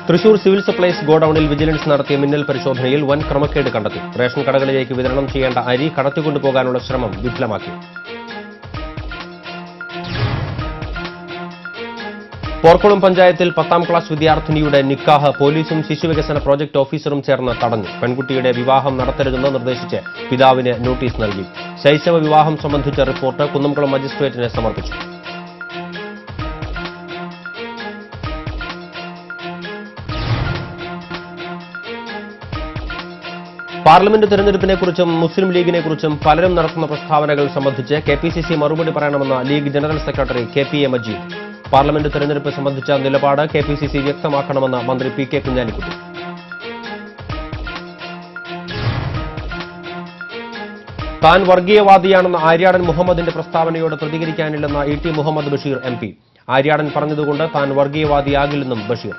Thrissur civil supplies ഗോഡൌണിൽ vigilance നടത്തിയ മിന്നൽ പരിശോധനയിൽ വൻ ക്രമക്കേട് കണ്ടെത്തി റേഷൻ കടകളിലേക്ക് വിതരണം ചെയ്യേണ്ട അരി കടത്തിക്കൊണ്ടുപോകാനുള്ള ശ്രമം വിഫലമാക്കി പോർക്കുളം പഞ്ചായത്തിൽ പത്താം ക്ലാസ് വിദ്യാർത്ഥിനിയുടെ നിക്കാഹ് പോലീസും ശിശുവികസന പ്രോജക്ട് ഓഫീസറും ചേർന്ന് തടഞ്ഞു പെൺകുട്ടിയുടെ വിവാഹം നടത്തരുതെന്ന് നിർദ്ദേശിച്ച് പിതാവിന് നോട്ടീസ് നൽകി ശൈശവ വിവാഹം സംബന്ധിച്ച റിപ്പോർട്ട് കുന്നംകുളം മജിസ്ട്രേറ്റിന് സമർപ്പിച്ചു പാർലമെന്റ് തെരഞ്ഞെടുപ്പിനെക്കുറിച്ചും മുസ്ലിം ലീഗിനെക്കുറിച്ചും പലരും നടത്തുന്ന പ്രസ്താവനകൾ സംബന്ധിച്ച് കെ പി സി സി മറുപടി പറയണമെന്ന് League general secretary K P A Majeed parliament തെരഞ്ഞെടുപ്പ് സംബന്ധിച്ച നിലപാട് കെ പി സി സി വ്യക്തമാക്കണമെന്ന് മന്ത്രി പി കെ കുഞ്ഞാലിക്കുട്ടി താൻ വർഗീയവാദിയാണെന്ന ആര്യാടൻ മുഹമ്മദിന്റെ പ്രസ്താവനയോട് പ്രതികരിക്കാനില്ലെന്ന E T Muhammad Basheer M P Aryadan പറഞ്ഞതുകൊണ്ട് താൻ വർഗീയവാദിയാകില്ലെന്നും ബഷീർ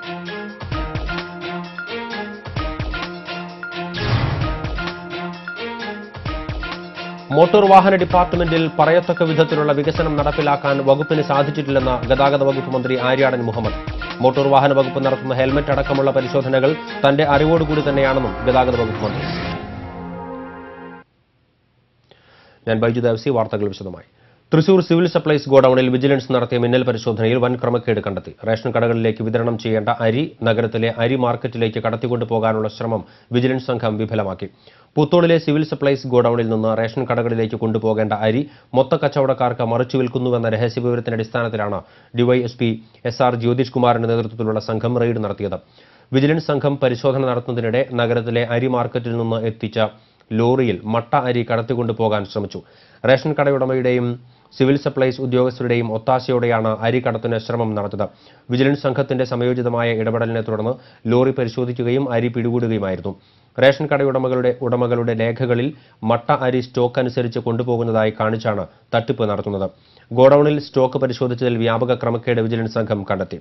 മോട്ടോർ വാഹന ഡിപ്പാർട്ട്മെന്റിൽ പറയത്തക്ക വിധത്തിലുള്ള വികസനം നടപ്പിലാക്കാൻ വകുപ്പിന് സാധിച്ചിട്ടില്ലെന്ന് ഗതാഗത വകുപ്പ് മന്ത്രി ആര്യാടൻ മുഹമ്മദ് മോട്ടോർ വാഹന വകുപ്പ് നടത്തുന്ന ഹെൽമറ്റ് അടക്കമുള്ള പരിശോധനകൾ തന്റെ അറിവോടുകൂടി തന്നെയാണെന്നും ഗതാഗത വകുപ്പ് മന്ത്രി ഞാൻ ബൈജു ദേവസി വാർത്തകൾ വിശദമായി തൃശൂർ സിവിൽ സപ്ലൈസ് ഗോഡൌണിൽ വിജിലൻസ് നടത്തിയ മിന്നൽ പരിശോധനയിൽ വൻ ക്രമക്കേട് കണ്ടെത്തി റേഷൻ കടകളിലേക്ക് വിതരണം ചെയ്യേണ്ട അരി നഗരത്തിലെ അരി മാർക്കറ്റിലേക്ക് കടത്തിക്കൊണ്ടു പോകാനുള്ള ശ്രമം വിജിലൻസ് സംഘം വിഫലമാക്കി പുത്തോളിലെ സിവിൽ സപ്ലൈസ് ഗോഡൌണിൽ നിന്ന് റേഷൻ കടകളിലേക്ക് കൊണ്ടുപോകേണ്ട അരി മൊത്ത കച്ചവടക്കാർക്ക് മറിച്ചു വിൽക്കുന്നുവെന്ന രഹസ്യവിവരത്തിന്റെ അടിസ്ഥാനത്തിലാണ് ഡിവൈഎസ്പി എസ് ആർ ജ്യോതിഷ് കുമാറിന്റെ നേതൃത്വത്തിലുള്ള സംഘം റെയ്ഡ് നടത്തിയത് വിജിലൻസ് സംഘം പരിശോധന നടത്തുന്നതിനിടെ നഗരത്തിലെ അരി മാർക്കറ്റിൽ നിന്ന് എത്തിച്ച ലോറിയിൽ മട്ട അരി കടത്തിക്കൊണ്ടു പോകാൻ ശ്രമിച്ചു റേഷൻ കടയുടമയുടെയും സിവിൽ സപ്ലൈസ് ഉദ്യോഗസ്ഥരുടെയും ഒത്താശയോടെയാണ് അരി കടത്തിന് ശ്രമം നടത്തിയത് വിജിലൻസ് സംഘത്തിന്റെ സമയോചിതമായ ഇടപെടലിനെ തുടർന്ന് ലോറി പരിശോധിക്കുകയും അരി പിടികൂടുകയുമായിരുന്നു റേഷൻ കടയുടമകളുടെ ഉടമകളുടെ രേഖകളിൽ മട്ട അരി സ്റ്റോക്ക് അനുസരിച്ച് കൊണ്ടുപോകുന്നതായി കാണിച്ചാണ് തട്ടിപ്പ് നടത്തുന്നത് ഗോഡൌണിൽ സ്റ്റോക്ക് പരിശോധിച്ചതിൽ വ്യാപക ക്രമക്കേട് വിജിലൻസ് സംഘം കണ്ടെത്തി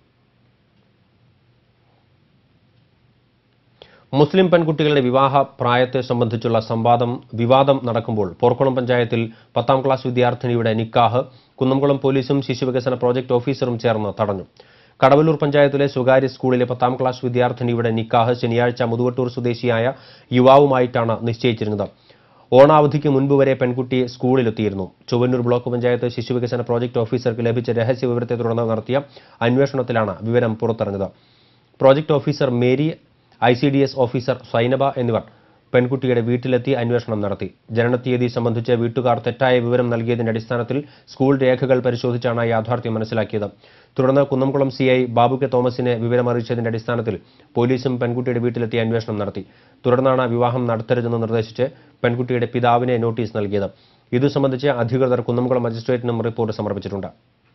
മുസ്ലിം പെൺകുട്ടികളുടെ വിവാഹ പ്രായത്തെ സംബന്ധിച്ചുള്ള സംവാദം വിവാദം നടക്കുമ്പോൾ പോർക്കുളം പഞ്ചായത്തിൽ പത്താം ക്ലാസ് വിദ്യാർത്ഥിനിയുടെ നിക്കാഹ് കുന്നംകുളം പോലീസും ശിശുവികസന പ്രോജക്ട് ഓഫീസറും ചേർന്ന് തടഞ്ഞു കടവല്ലൂർ പഞ്ചായത്തിലെ സ്വകാര്യ സ്കൂളിലെ പത്താം ക്ലാസ് വിദ്യാർത്ഥിനിയുടെ നിക്കാഹ് ശനിയാഴ്ച മുതുവട്ടൂർ സ്വദേശിയായ യുവാവുമായിട്ടാണ് നിശ്ചയിച്ചിരുന്നത് ഓണാവധിക്ക് മുൻപ് വരെ പെൺകുട്ടി സ്കൂളിലെത്തിയിരുന്നു ചൊവ്വന്നൂർ ബ്ലോക്ക് പഞ്ചായത്ത് ശിശുവികസന പ്രോജക്ട് ഓഫീസർക്ക് ലഭിച്ച രഹസ്യ വിവരത്തെ തുടർന്ന് നടത്തിയ അന്വേഷണത്തിലാണ് വിവരം പുറത്തറിഞ്ഞത് project officer Mary I C D S officer Sainaba എന്നിവർ പെൺകുട്ടിയുടെ വീട്ടിലെത്തി അന്വേഷണം നടത്തി ജനനത്തീയതി സംബന്ധിച്ച് വീട്ടുകാർ തെറ്റായ വിവരം നൽകിയതിന്റെ അടിസ്ഥാനത്തിൽ സ്കൂൾ രേഖകൾ പരിശോധിച്ചാണ് യാഥാർത്ഥ്യം മനസ്സിലാക്കിയത് തുടർന്ന് Kunnamkulam C I Babu K തോമസിനെ വിവരമറിയിച്ചതിന്റെ അടിസ്ഥാനത്തിൽ പോലീസും പെൺകുട്ടിയുടെ വീട്ടിലെത്തി അന്വേഷണം നടത്തി തുടർന്നാണ് വിവാഹം നടത്തരുതെന്ന് നിർദ്ദേശിച്ച് പെൺകുട്ടിയുടെ പിതാവിനെ നോട്ടീസ് നൽകിയത് ഇതു സംബന്ധിച്ച് അധികൃതർ കുന്നംകുളം മജിസ്ട്രേറ്റിനും റിപ്പോർട്ട് സമർപ്പിച്ചിട്ടുണ്ട്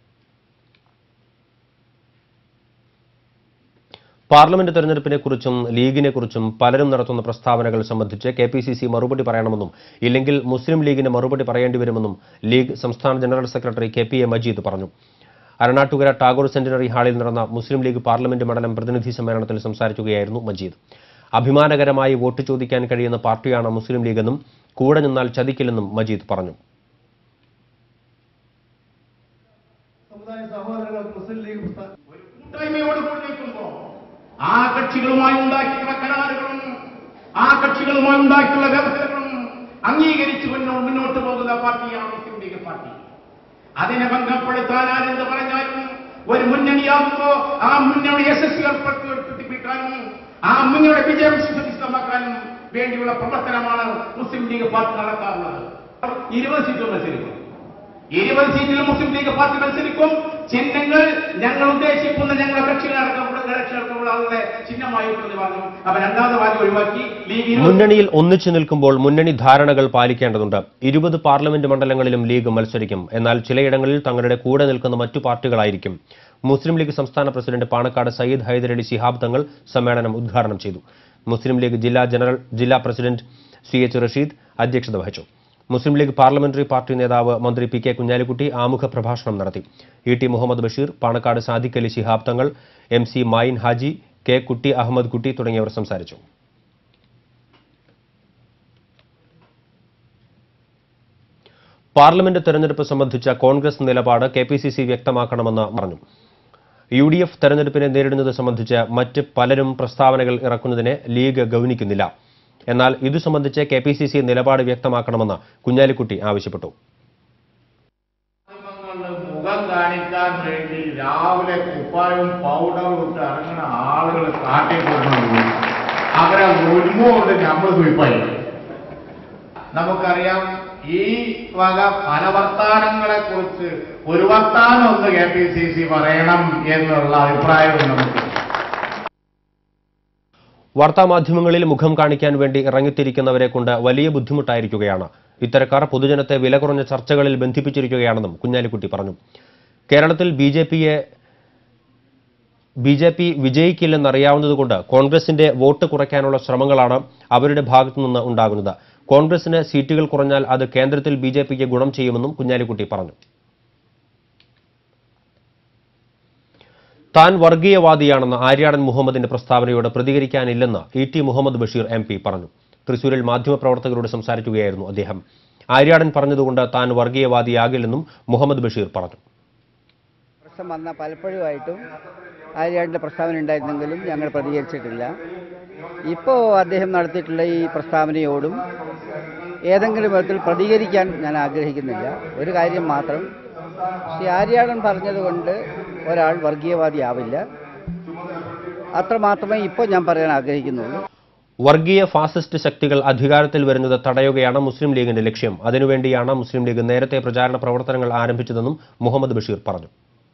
പാർലമെന്റ് തെരഞ്ഞെടുപ്പിനെക്കുറിച്ചും ലീഗിനെക്കുറിച്ചും പലരും നടത്തുന്ന പ്രസ്താവനകൾ സംബന്ധിച്ച് കെ പി സി സി മറുപടി പറയണമെന്നും ഇല്ലെങ്കിൽ മുസ്ലിം ലീഗിന് മറുപടി പറയേണ്ടി വരുമെന്നും ലീഗ് സംസ്ഥാന general secretary K P A Majeed പറഞ്ഞു അരണാട്ടുകര ടാഗോർ സെന്റിനറി ഹാളിൽ നടന്ന മുസ്ലിം ലീഗ് പാർലമെന്റ് മണ്ഡലം പ്രതിനിധി സമ്മേളനത്തിൽ സംസാരിക്കുകയായിരുന്നു മജീദ് അഭിമാനകരമായി വോട്ട് ചോദിക്കാൻ കഴിയുന്ന പാർട്ടിയാണ് മുസ്ലിം ലീഗെന്നും കൂടെ നിന്നാൽ ചതിക്കില്ലെന്നും മജീദ് പറഞ്ഞു സമുദായ സഹോദരങ്ങൾ മുസ്ലിം ലീഗ് പ്രസ്ഥാനം ഒരു കൂട്ടായ്മയോട് കൂടി നിൽക്കുമ്പോ ആ കക്ഷികളുമായി ഉണ്ടാക്കിയുള്ള കരാറുകളും ആ കക്ഷികളുമായി ഉണ്ടാക്കിയുള്ള വ്യവസ്ഥകളും അംഗീകരിച്ചു മുന്നോ- മുന്നോട്ട് പോകുന്ന പാർട്ടിയാണ് മുസ്ലിം ലീഗ് പാർട്ടി അതിനെ ഭംഗപ്പെടുത്താൻ ആരെന്ത് പറഞ്ഞാലും ഒരു മുന്നണിയാകുമ്പോ ആ മുന്നണി യശസ്വിപ്പെടുത്തിപ്പിക്കാനും ആ മുന്നണിയുടെ വിജയം സുനിശ്ചിതമാക്കാനും വേണ്ടിയുള്ള പ്രവർത്തനമാണ് മുസ്ലിം ലീഗ് പാർട്ടി നടത്താറുള്ളത് ഇരുപത് സീറ്റ് മത്സരിക്കും ഇരുപത് സീറ്റിൽ മുസ്ലിം ലീഗ് പാർട്ടി മത്സരിക്കും ചിഹ്നങ്ങൾ ഞങ്ങൾ ഉദ്ദേശിക്കുന്ന ഞങ്ങളുടെ കക്ഷികളടക്കമുള്ള കക്ഷികൾക്കുള്ള ആളുകളെ ചിഹ്നമായിട്ടെന്ന് പറഞ്ഞു അപ്പൊ രണ്ടാമത്തെ വാല്യം ഒഴിവാക്കി ലീഗ് ഇരുപത് മുന്നണിയിൽ ഒന്നിച്ചു നിൽക്കുമ്പോൾ മുന്നണി ധാരണകൾ പാലിക്കേണ്ടതുണ്ട് ഇരുപത് പാർലമെന്റ് മണ്ഡലങ്ങളിലും ലീഗ് മത്സരിക്കും എന്നാൽ ചിലയിടങ്ങളിൽ തങ്ങളുടെ കൂടെ നിൽക്കുന്ന മറ്റു പാർട്ടികളായിരിക്കും മുസ്ലിം ലീഗ് സംസ്ഥാന പ്രസിഡന്റ് പാണക്കാട് സയ്യിദ് ഹൈദരലി ശിഹാബ് തങ്ങൾ സമ്മേളനം ഉദ്ഘാടനം ചെയ്തു മുസ്ലിം ലീഗ് ജില്ലാ ജനറൽ ജില്ലാ പ്രസിഡന്റ് സി എച്ച് റഷീദ് അധ്യക്ഷത വഹിച്ചു മുസ്ലിം ലീഗ് പാർലമെന്ററി പാർട്ടി നേതാവ് മന്ത്രി പി കെ കുഞ്ഞാലിക്കുട്ടി ആമുഖ പ്രഭാഷണം നടത്തി E T Muhammad Basheer Panakkad Sadiq Ali Shihab Thangal M C Mayin Haji K Kutty Ahammed കുട്ടി തുടങ്ങിയവർ സംസാരിച്ചു പാർലമെന്റ് തെരഞ്ഞെടുപ്പ് സംബന്ധിച്ച കോൺഗ്രസ് നിലപാട് കെ പി സി സി വ്യക്തമാക്കണമെന്ന് പറഞ്ഞു യു ഡി എഫ് തെരഞ്ഞെടുപ്പിനെ നേരിടുന്നത് സംബന്ധിച്ച് മറ്റ് പലരും പ്രസ്താവനകൾ ഇറക്കുന്നതിനെ ലീഗ് ഗൗനിക്കുന്നില്ല എന്നാൽ ഇതു സംബന്ധിച്ച് കെ പി സി സി നിലപാട് വ്യക്തമാക്കണമെന്ന് കുഞ്ഞാലിക്കുട്ടി ആവശ്യപ്പെട്ടു മാധ്യമങ്ങളുടെ മുഖം കാണിക്കാൻ വേണ്ടി രാവിലെ കുപ്പായവും പൗഡറും ഇട്ട് ഇറങ്ങുന്ന ആളുകൾ കാട്ടി കൊടുക്കുന്നു അവരെ ഒരുമുകൊണ്ട് നമ്മൾ കുയിപ്പായി നമുക്കറിയാം ഈ വക പല വർത്താനങ്ങളെ കുറിച്ച് ഒരു വർത്താനം ഒന്ന് കെ പി സി സി പറയണം എന്നുള്ള അഭിപ്രായവും നമുക്ക് വാർത്താമാധ്യമങ്ങളിൽ മുഖം കാണിക്കാൻ വേണ്ടി ഇറങ്ങിത്തിരിക്കുന്നവരെ കൊണ്ട് വലിയ ബുദ്ധിമുട്ടായിരിക്കുകയാണ് ഇത്തരക്കാർ പൊതുജനത്തെ വില കുറഞ്ഞ ചർച്ചകളിൽ ബന്ധിപ്പിച്ചിരിക്കുകയാണെന്നും കുഞ്ഞാലിക്കുട്ടി പറഞ്ഞു കേരളത്തിൽ ബി ജെ പിയെ ബി ജെ പി വിജയിക്കില്ലെന്നറിയാവുന്നതുകൊണ്ട് കോൺഗ്രസിന്റെ വോട്ട് കുറയ്ക്കാനുള്ള ശ്രമങ്ങളാണ് അവരുടെ ഭാഗത്തുനിന്ന് ഉണ്ടാകുന്നത് കോൺഗ്രസിന് സീറ്റുകൾ കുറഞ്ഞാൽ അത് കേന്ദ്രത്തിൽ ബി ജെ പിക്ക് ഗുണം ചെയ്യുമെന്നും കുഞ്ഞാലിക്കുട്ടി പറഞ്ഞു താൻ വർഗീയവാദിയാണെന്ന ആര്യാടൻ മുഹമ്മദിന്റെ പ്രസ്താവനയോട് പ്രതികരിക്കാനില്ലെന്ന് E T Muhammad Basheer M P പറഞ്ഞു തൃശൂരിൽ മാധ്യമപ്രവർത്തകരോട് സംസാരിക്കുകയായിരുന്നു അദ്ദേഹം ആര്യാടൻ പറഞ്ഞതുകൊണ്ട് താൻ വർഗീയവാദിയാകില്ലെന്നും മുഹമ്മദ് ബഷീർ പറഞ്ഞു പ്രശ്നം വന്ന പലപ്പോഴുമായിട്ടും ആര്യാടിൻ്റെ പ്രസ്താവന ഉണ്ടായിരുന്നെങ്കിലും ഞങ്ങൾ പ്രതികരിച്ചിട്ടില്ല ഇപ്പോൾ അദ്ദേഹം നടത്തിയിട്ടുള്ള ഈ പ്രസ്താവനയോടും ഏതെങ്കിലും വിധത്തിൽ പ്രതികരിക്കാൻ ഞാൻ ആഗ്രഹിക്കുന്നില്ല ഒരു കാര്യം മാത്രം ശ്രീ ആര്യാടൻ പറഞ്ഞതുകൊണ്ട് ഒരാൾ വർഗീയവാദിയാവില്ല അത്ര മാത്രമേ ഇപ്പോൾ ഞാൻ പറയാൻ ആഗ്രഹിക്കുന്നുള്ളൂ വർഗീയ ഫാസിസ്റ്റ് ശക്തികൾ അധികാരത്തിൽ വരുന്നത് തടയുകയാണ് മുസ്ലിം ലീഗിന്റെ ലക്ഷ്യം അതിനുവേണ്ടിയാണ് മുസ്ലിം ലീഗ് നേരത്തെ പ്രചാരണ പ്രവർത്തനങ്ങൾ ആരംഭിച്ചതെന്നും മുഹമ്മദ് ബഷീർ പറഞ്ഞു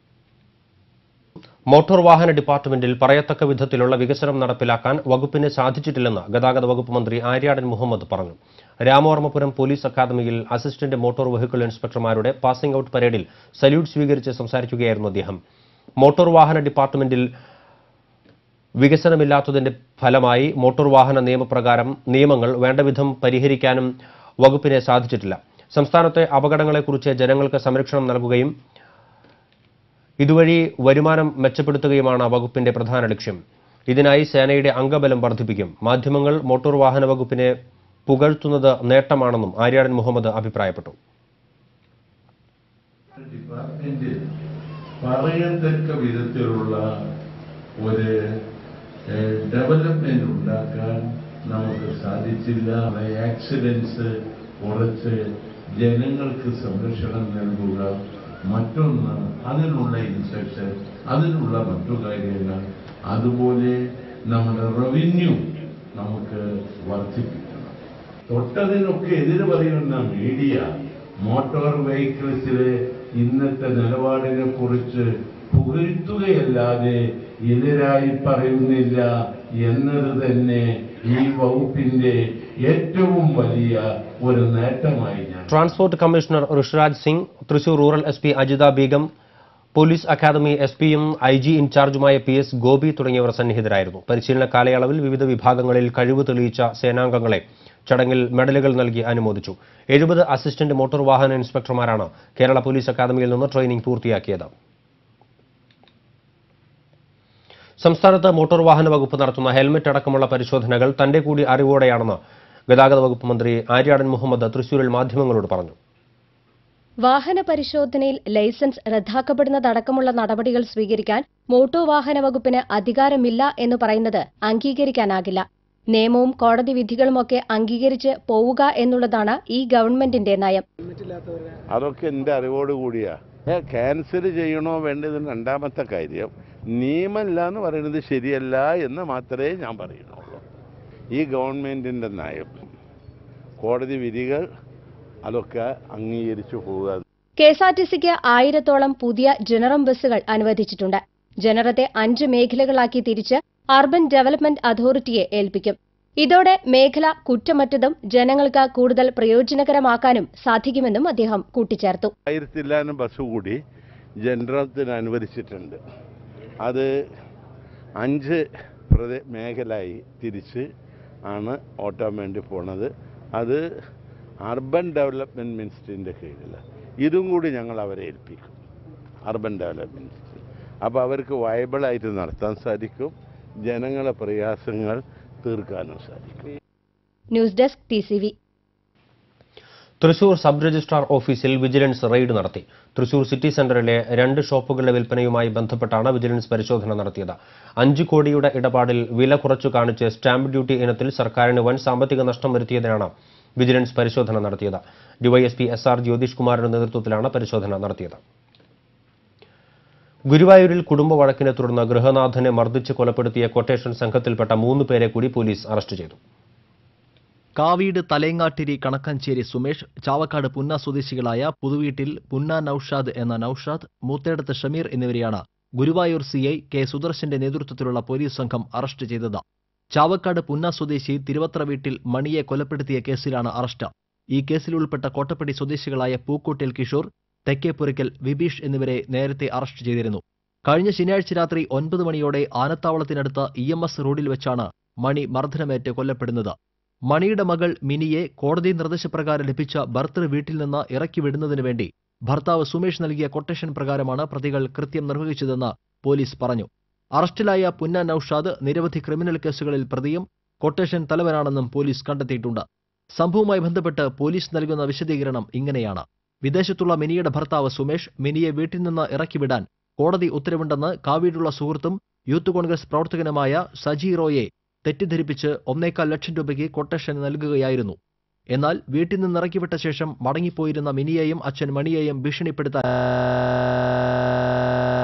മോട്ടോർ വാഹന ഡിപ്പാർട്ട്മെന്റിൽ പറയത്തക്ക വിധത്തിലുള്ള വികസനം നടപ്പിലാക്കാൻ വകുപ്പിന് സാധിച്ചിട്ടില്ലെന്ന് ഗതാഗത വകുപ്പ് മന്ത്രി ആര്യാടൻ മുഹമ്മദ് പറഞ്ഞു രാമവർമ്മപുരം പോലീസ് അക്കാദമിയിൽ അസിസ്റ്റന്റ് മോട്ടോർ വെഹിക്കിൾ ഇൻസ്പെക്ടർമാരുടെ പാസിംഗ് ഔട്ട് പരേഡിൽ സല്യൂട്ട് സ്വീകരിച്ച് സംസാരിക്കുകയായിരുന്നു അദ്ദേഹം മോട്ടോർ വാഹന ഡിപ്പാർട്ട്മെന്റിൽ വികസനമില്ലാത്തതിന്റെ ഫലമായി മോട്ടോർ വാഹന നിയമപ്രകാരം നിയമങ്ങൾ വേണ്ടവിധം പരിഹരിക്കാനും വകുപ്പിനെ സാധിച്ചിട്ടില്ല സംസ്ഥാനത്തെ അപകടങ്ങളെക്കുറിച്ച് ജനങ്ങൾക്ക് സംരക്ഷണം നൽകുകയും ഇതുവഴി വരുമാനം മെച്ചപ്പെടുത്തുകയുമാണ് വകുപ്പിന്റെ പ്രധാന ലക്ഷ്യം ഇതിനായി സേനയുടെ അംഗബലം വർദ്ധിപ്പിക്കും മാധ്യമങ്ങൾ മോട്ടോർ വാഹന വകുപ്പിനെ പുകഴ്ത്തുന്നത് നേട്ടമാണെന്നും ആര്യാടൻ മുഹമ്മദ് അഭിപ്രായപ്പെട്ടു ഡിപ്പാർട്ട്മെന്റിൽ പറയത്തക്ക വിധത്തിലുള്ള ഒരു ഡെവലപ്മെന്റ് ഉണ്ടാക്കാൻ നമുക്ക് സാധിച്ചില്ല ആക്സിഡൻസ് കുറച്ച് ജനങ്ങൾക്ക് സംരക്ഷണം നൽകുക മറ്റൊന്ന് അതിനുള്ള ഇൻസ്ട്രക്ഷൻ അതിനുള്ള മറ്റു കാര്യങ്ങൾ അതുപോലെ നമ്മുടെ റവന്യൂ നമുക്ക് വർദ്ധിപ്പിക്കണം തൊട്ടതിനൊക്കെ എതിര് പറയുന്ന മീഡിയ മോട്ടോർ വെഹിക്കിൾസിലെ ഇന്നത്തെ നിലപാടിനെ കുറിച്ച് പുകഴ്ത്തുകയല്ലാതെ എതിരായി പറയുന്നില്ല എന്നത് തന്നെ ഈ വകുപ്പിന്റെ ഏറ്റവും വലിയ ഒരു നേട്ടമായി ഞാൻ transport commissioner Rishiraj Singh Thrissur rural S P Ajitha Begum police academy S പിയും ഐ ജി ഇൻചാർജുമായ പി എസ് ഗോപി തുടങ്ങിയവർ സന്നിഹിതരായിരുന്നു പരിശീലന കാലയളവിൽ വിവിധ വിഭാഗങ്ങളിൽ കഴിവ് തെളിയിച്ച സേനാംഗങ്ങളെ ചടങ്ങിൽ മെഡലുകൾ നൽകി അനുമോദിച്ചു എഴുപത് അസിസ്റ്റന്റ് മോട്ടോർ വാഹന ഇൻസ്പെക്ടർമാരാണ് കേരള പോലീസ് അക്കാദമിയിൽ നിന്ന് ട്രെയിനിംഗ് പൂർത്തിയാക്കിയത് സംസ്ഥാനത്ത് മോട്ടോർ വാഹന വകുപ്പ് നടത്തുന്ന ഹെൽമറ്റ് അടക്കമുള്ള പരിശോധനകൾ തന്റെ കൂടി അറിവോടെയാണെന്ന് ഗതാഗത വകുപ്പ് മന്ത്രി ആര്യാടൻ മുഹമ്മദ് തൃശൂരിൽ മാധ്യമങ്ങളോട് പറഞ്ഞു വാഹന പരിശോധനയിൽ ലൈസൻസ് റദ്ദാക്കപ്പെടുന്നതടക്കമുള്ള നടപടികൾ സ്വീകരിക്കാൻ മോട്ടോർ വാഹന വകുപ്പിന് അധികാരമില്ല എന്ന് പറയുന്നത് അംഗീകരിക്കാനാകില്ല നിയമവും കോടതി വിധികളുമൊക്കെ അംഗീകരിച്ച് പോവുക എന്നുള്ളതാണ് ഈ ഗവൺമെന്റിന്റെ നയം അതൊക്കെ എൻ്റെ അറിവോട് കൂടിയാ ക്യാൻസൽ ചെയ്യണോ വേണ്ടത് രണ്ടാമത്തെ കാര്യം നിയമമില്ല എന്ന് പറയുന്നത് ശരിയല്ല എന്ന് മാത്രമേ ഞാൻ പറയുന്നുള്ളൂ ഈ ഗവൺമെൻറ്റിൻ്റെ നയം കോടതി വിധികൾ അതൊക്കെ അംഗീകരിച്ചു പോവുക കെ എസ് ആർ ടി സിക്ക് ആയിരത്തോളം പുതിയ ജനറം ബസ്സുകൾ അനുവദിച്ചിട്ടുണ്ട് ജനറത്തെ അഞ്ച് മേഖലകളാക്കി തിരിച്ച് അർബൻ ഡെവലപ്മെന്റ് അതോറിറ്റിയെ ഏൽപ്പിക്കും ഇതോടെ മേഖല കുറ്റമറ്റതും ജനങ്ങൾക്ക് കൂടുതൽ പ്രയോജനകരമാക്കാനും സാധിക്കുമെന്നും അദ്ദേഹം കൂട്ടിച്ചേർത്തു ആയിരത്തില്ലാനും ബസ് കൂടി ജനറത്തിന് അനുവദിച്ചിട്ടുണ്ട് അത് അഞ്ച് പ്രദേ മേഖലയായി തിരിച്ച് ആണ് ഓട്ടാൻ വേണ്ടി പോണത് അത് അർബൻ ഡെവലപ്മെൻറ്റ് മിനിസ്ട്രിൻ്റെ കീഴിൽ ഇതും കൂടി ഞങ്ങൾ അവരെ ഏൽപ്പിക്കും അർബൻ ഡെവലപ്മെൻറ്റ് മിനിസ്ട്രി അപ്പോൾ അവർക്ക് വയബിളായിട്ട് നടത്താൻ സാധിക്കും ജനങ്ങളെ പ്രയാസങ്ങൾ തീർക്കാനും സാധിക്കും news desk T C V Thrissur sub registrar ഓഫീസിൽ വിജിലൻസ് റെയ്ഡ് നടത്തി തൃശൂർ സിറ്റി സെന്ററിലെ രണ്ട് ഷോപ്പുകളുടെ വിൽപ്പനയുമായി ബന്ധപ്പെട്ടാണ് വിജിലൻസ് പരിശോധന നടത്തിയത് അഞ്ച് കോടിയുടെ ഇടപാടിൽ വില കുറച്ചു കാണിച്ച് സ്റ്റാമ്പ് ഡ്യൂട്ടി ഇനത്തിൽ സർക്കാരിന് വൻ സാമ്പത്തിക നഷ്ടം വരുത്തിയതിനാണ് വിജിലൻസ് പരിശോധന നടത്തിയത് ഡിവൈഎസ്പി എസ് ആർ ജ്യോതിഷ് കുമാറിന്റെ നേതൃത്വത്തിലാണ് പരിശോധന നടത്തിയത് ഗുരുവായൂരിൽ കുടുംബ വഴക്കിനെ തുടർന്ന് ഗൃഹനാഥനെ മർദ്ദിച്ച് കൊലപ്പെടുത്തിയ കൊട്ടേഷൻ സംഘത്തിൽപ്പെട്ട മൂന്ന് പേരെ കൂടി പോലീസ് അറസ്റ്റ് ചെയ്തു കാവീട് തലേങ്ങാട്ടിരി കണക്കഞ്ചേരി സുമേഷ് ചാവക്കാട് പുന്ന സ്വദേശികളായ പുതുവീട്ടിൽ പുന്ന നൌഷാദ് എന്ന നൌഷാദ് മൂത്തേടത്ത് ഷമീർ എന്നിവരെയാണ് ഗുരുവായൂർ സി ഐ കെ സുദർശന്റെ നേതൃത്വത്തിലുള്ള പോലീസ് സംഘം അറസ്റ്റ് ചെയ്തത് ചാവക്കാട് പുന്ന സ്വദേശി തിരുവത്ര വീട്ടിൽ മണിയെ കൊലപ്പെടുത്തിയ കേസിലാണ് അറസ്റ്റ് ഈ കേസിൽ ഉൾപ്പെട്ട കോട്ടപ്പടി സ്വദേശികളായ പൂക്കോട്ടിൽ കിഷോർ തെക്കേപ്പുരയ്ക്കൽ വിബീഷ് എന്നിവരെ നേരത്തെ അറസ്റ്റ് ചെയ്തിരുന്നു കഴിഞ്ഞ ശനിയാഴ്ച രാത്രി ഒൻപത് മണിയോടെ ആനത്താവളത്തിനടുത്ത് ഇ എം എസ് റോഡിൽ വെച്ചാണ് മണി മർദ്ദനമേറ്റ് കൊല്ലപ്പെടുന്നത് മണിയുടെ മകൾ മിനിയെ കോടതി നിർദ്ദേശപ്രകാരം ലഭിച്ച ഭർത്തൃ വീട്ടിൽ നിന്ന് ഇറക്കി വിടുന്നതിനു വേണ്ടി ഭർത്താവ് സുമേഷ് നൽകിയ കൊട്ടേഷൻ പ്രകാരമാണ് പ്രതികൾ കൃത്യം നിർവഹിച്ചതെന്ന് പോലീസ് പറഞ്ഞു അറസ്റ്റിലായ പുന്ന നൌഷാദ് നിരവധി ക്രിമിനൽ കേസുകളിൽ പ്രതിയും കൊട്ടേഷൻ തലവനാണെന്നും പോലീസ് കണ്ടെത്തിയിട്ടുണ്ട് സംഭവവുമായി ബന്ധപ്പെട്ട് പോലീസ് നൽകുന്ന വിശദീകരണം ഇങ്ങനെയാണ് വിദേശത്തുള്ള മിനിയുടെ ഭർത്താവ് സുമേഷ് മിനിയെ വീട്ടിൽ നിന്ന് ഇറക്കിവിടാൻ കോടതി ഉത്തരവുണ്ടെന്ന് കാവീടുള്ള സുഹൃത്തും യൂത്ത് കോൺഗ്രസ് പ്രവർത്തകനുമായ സജി റോയെ തെറ്റിദ്ധരിപ്പിച്ച് ഒന്നേക്കാൽ ലക്ഷം രൂപയ്ക്ക് കൊട്ടേഷൻ നൽകുകയായിരുന്നു എന്നാൽ വീട്ടിൽ നിന്ന് ഇറക്കിവിട്ട ശേഷം മടങ്ങിപ്പോയിരുന്ന മിനിയെയും അച്ഛൻ മണിയെയും ഭീഷണിപ്പെടുത്താൻ